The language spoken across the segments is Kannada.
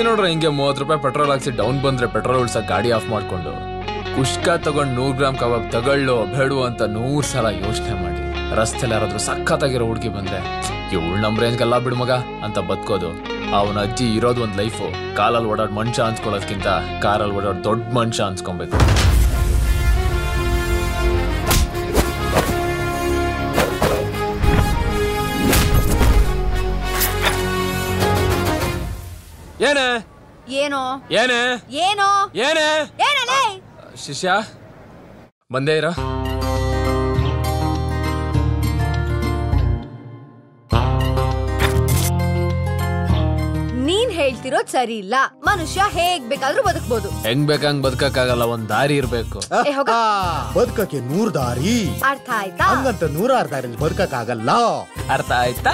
ನೋಡ್ರ ಹಿಂಗೆ ಮೂವತ್ ರೂಪಾಯಿ ಪೆಟ್ರೋಲ್ ಹಾಕ್ಸಿ ಡೌನ್ ಬಂದ್ರೆ ಪೆಟ್ರೋಲ್ ಉಳ್ಸಕ್ ಗಾಡಿ ಆಫ್ ಮಾಡ್ಕೊಂಡು ಕುಷ್ಕ ತಗೊಂಡ್ ನೂರ್ ಗ್ರಾಮ್ ಕಬಾಬ್ ತಗೊಳ್ಳೋ ಬೇಡು ಅಂತ ನೂರ್ ಸಲ ಯೋಚನೆ ಮಾಡಿ ರಸ್ತೆಲಿ ಯಾರಾದ್ರೂ ಸಖತ್ತಾಗಿರೋ ಹುಡುಗಿ ಬಂದ್ರೆ ಇವಳು ನಮ್ ರೇಂಜ್ಗೆಲ್ಲ ಬಿಡು ಮಗ ಅಂತ ಬದುಕೋದು ಅವನ ಅಜ್ಜಿ ಇರೋದು ಒಂದ್ ಲೈಫು ಕಾಲಲ್ಲಿ ಓಡಾಡ್ ಮನುಷ್ಯ ಅನ್ಸ್ಕೊಳ್ಳೋದ್ಕಿಂತ ಕಾರಲ್ಲಿ ಓಡಾಡ್ ದೊಡ್ಡ ಮನುಷ್ಯ ಅನ್ಸ್ಕೊಬೇಕು ಏನೇ ಏನೋ ಏನೇ ಏನೋ ಏನೇ ಏನಲೇ ಶಿಷ್ಯ ಬಂದೇ ಇರ ನೀನ್ ಹೇಳ್ತಿರೋದ್ ಸರಿ ಇಲ್ಲ ಮನುಷ್ಯ ಹೇಗ್ ಬೇಕಾದ್ರೂ ಬದುಕ್ಬೋದು ಹೆಂಗ್ ಬೇಕಂಗ್ ಬದುಕಕ್ಕಾಗಲ್ಲ ಒಂದ್ ದಾರಿ ಇರ್ಬೇಕು ಏ, ಹೋಗ. ಬದುಕಕ್ಕೆ ನೂರ್ ದಾರಿ ಅರ್ಥ ಆಯ್ತಾ ಹಂಗಂತ ನೂರಾರು ದಾರಿಲಿ ಬದುಕಕ್ಕಾಗಲ್ಲ ಅರ್ಥ ಆಯ್ತಾ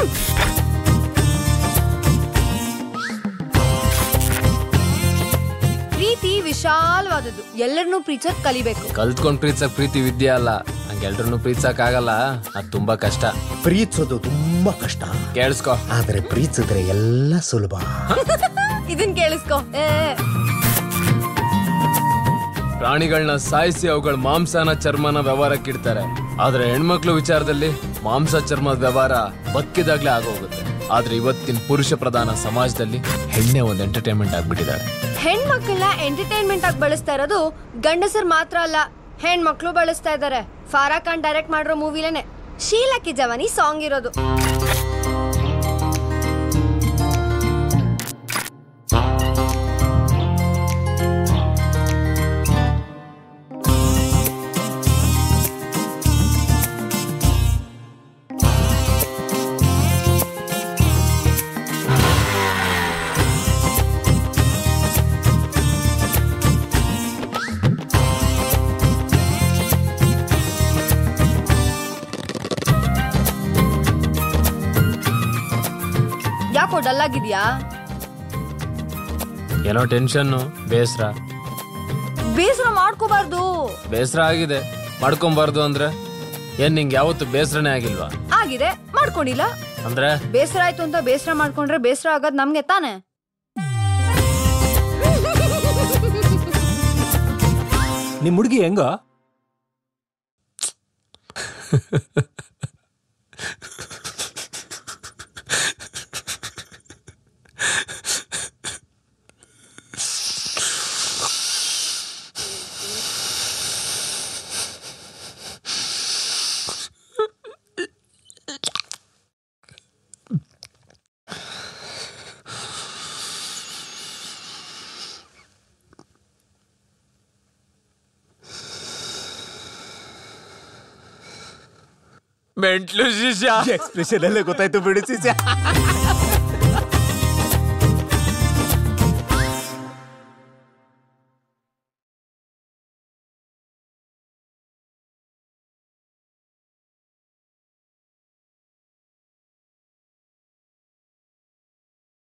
ಪ್ರೀತಿ ವಿಶಾಲವಾದದ್ದು ಎಲ್ಲರನ್ನೂ ಪ್ರೀತಿಸೋದ್ ಕಲಿಬೇಕು ಕಲ್ತ್ಕೊಂಡ್ ಪ್ರೀತಿಸಕ್ ಪ್ರೀತಿ ವಿದ್ಯೆ ಅಲ್ಲ ಹಂಗೆಲ್ರನ್ನೂ ಪ್ರೀತಿಸಕ್ ಆಗಲ್ಲ ಅದ್ ತುಂಬಾ ಕಷ್ಟ ಪ್ರೀತಿಸೋದು ತುಂಬಾ ಕಷ್ಟ ಕೇಳಿಸ್ಕೊ ಆದ್ರೆ ಪ್ರೀತಿಸಿದ್ರೆ ಎಲ್ಲ ಸುಲಭ ಇದನ್ ಕೇಳಿಸ್ಕೊ ಏ ಪ್ರಾಣಿಗಳನ್ನ ಸಾಯಿಸಿ ಅವುಗಳ ಮಾಂಸನ ಚರ್ಮನ ವ್ಯವಹಾರಕ್ಕಿಡ್ತಾರೆ ಆದ್ರೆ ಹೆಣ್ಮಕ್ಳು ವಿಚಾರದಲ್ಲಿ ಮಾಂಸ ಚರ್ಮದ ವ್ಯವಹಾರ ಬದುಕಿದಾಗ್ಲೇ ಆಗೋಗುತ್ತೆ ಆದ್ರೆ ಇವತ್ತಿನ ಪುರುಷ ಪ್ರಧಾನ ಸಮಾಜದಲ್ಲಿ ಹೆಣ್ಣೆ ಒಂದ್ ಎಂಟರ್ಟೈನ್ಮೆಂಟ್ ಆಗ್ಬಿಟ್ಟಿದ್ದಾರೆ ಹೆಣ್ಮಕ್ಳನ್ನ ಎಂಟರ್ಟೈನ್ಮೆಂಟ್ ಆಗಿ ಬಳಸ್ತಾ ಇರೋದು ಗಂಡಸರ್ ಮಾತ್ರ ಅಲ್ಲ ಹೆಣ್ಮಕ್ಳು ಬಳಸ್ತಾ ಇದ್ದಾರೆ ಫಾರಾ ಖಾನ್ ಡೈರೆಕ್ಟ್ ಮಾಡಿರೋ ಮೂವಿಲೇನೆ ಶೀಲಕ್ಕಿ ಜವಾನಿ ಸಾಂಗ್ ಇರೋದು ಯಾಕೋ ಡಲ್ ಆಗಿದ್ಯಾ ಏನೋ ಟೆನ್ಷನ್ ಬೇಸರ ಬೇಸರ ಮಾಡ್ಕೋಬಾರ್ದು ಬೇಸರ ಆಗಿದೆ ಮಾಡ್ಕೊಂಬಾರ್ದು ಅಂದ್ರೆ ಏನ್ ನಿಂಗೆ ಯಾವತ್ತು ಬೇಸರನೇ ಆಗಿಲ್ವಾ ಆಗಿದೆ ಮಾಡ್ಕೊಂಡಿಲ್ಲ ಅಂದ್ರೆ ಬೇಸರ ಆಯ್ತು ಅಂತ ಬೇಸರ ಮಾಡ್ಕೊಂಡ್ರೆ ಬೇಸರ ಆಗೋದ್ ನಮ್ಗೆ ತಾನೆ ನಿಮ್ ಹುಡುಗಿ ಹೆಂಗ ಮೆಂಟ್ಲು ಶಿಷ್ಯ ಎಕ್ಸ್ಪ್ರೆಷನ್ ಅಲ್ಲೇ ಗೊತ್ತಾಯ್ತು ಬಿಡಿ ಶಿಷ್ಯ